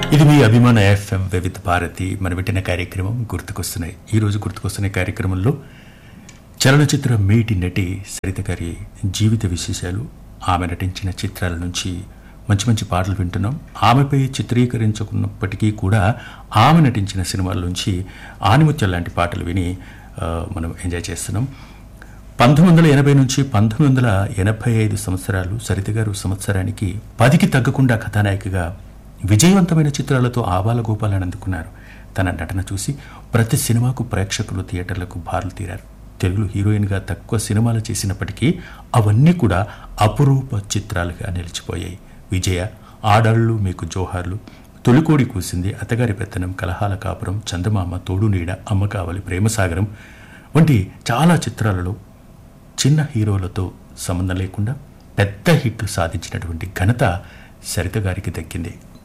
ఇది మీ అభిమాన ఎఫ్ఎం వివిధ భారతి మన పెట్టిన కార్యక్రమం గుర్తుకొస్తున్నాయి ఈ రోజు గుర్తుకొస్తున్న కార్యక్రమంలో చలనచిత్ర మేటి నటి సరిత గారి జీవిత విశేషాలు ఆమె నటించిన చిత్రాల నుంచి మంచి మంచి పాటలు వింటున్నాం ఆమెపై చిత్రీకరించుకున్నప్పటికీ కూడా ఆమె నటించిన సినిమాల నుంచి ఆనిముత్యం లాంటి పాటలు విని ఆ, మనం ఎంజాయ్ చేస్తున్నాం పంతొమ్మిది వందల ఎనభై నుంచి పంతొమ్మిది వందల ఎనభై ఐదు సంవత్సరాలు సరిత గారు సంవత్సరానికి పదికి తగ్గకుండా కథానాయికగా విజయవంతమైన చిత్రాలతో ఆబాల గోపాలను అందుకున్నారు తన నటన చూసి ప్రతి సినిమాకు ప్రేక్షకులు థియేటర్లకు బారులు తీరారు తెలుగులో హీరోయిన్గా తక్కువ సినిమాలు చేసినప్పటికీ అవన్నీ కూడా అపురూప చిత్రాలుగా నిలిచిపోయాయి విజయ ఆడాళ్ళు మీకు జోహార్లు తొలికోడి కూసింది అత్తగారి పెత్తనం కలహాల కాపురం చందమామ తోడు నీడ అమ్మ కావలి ప్రేమసాగరం వంటి చాలా చిత్రాలలో చిన్న హీరోలతో సంబంధం లేకుండా పెద్ద హిట్లు సాధించినటువంటి ఘనత సరిత గారికి దక్కింది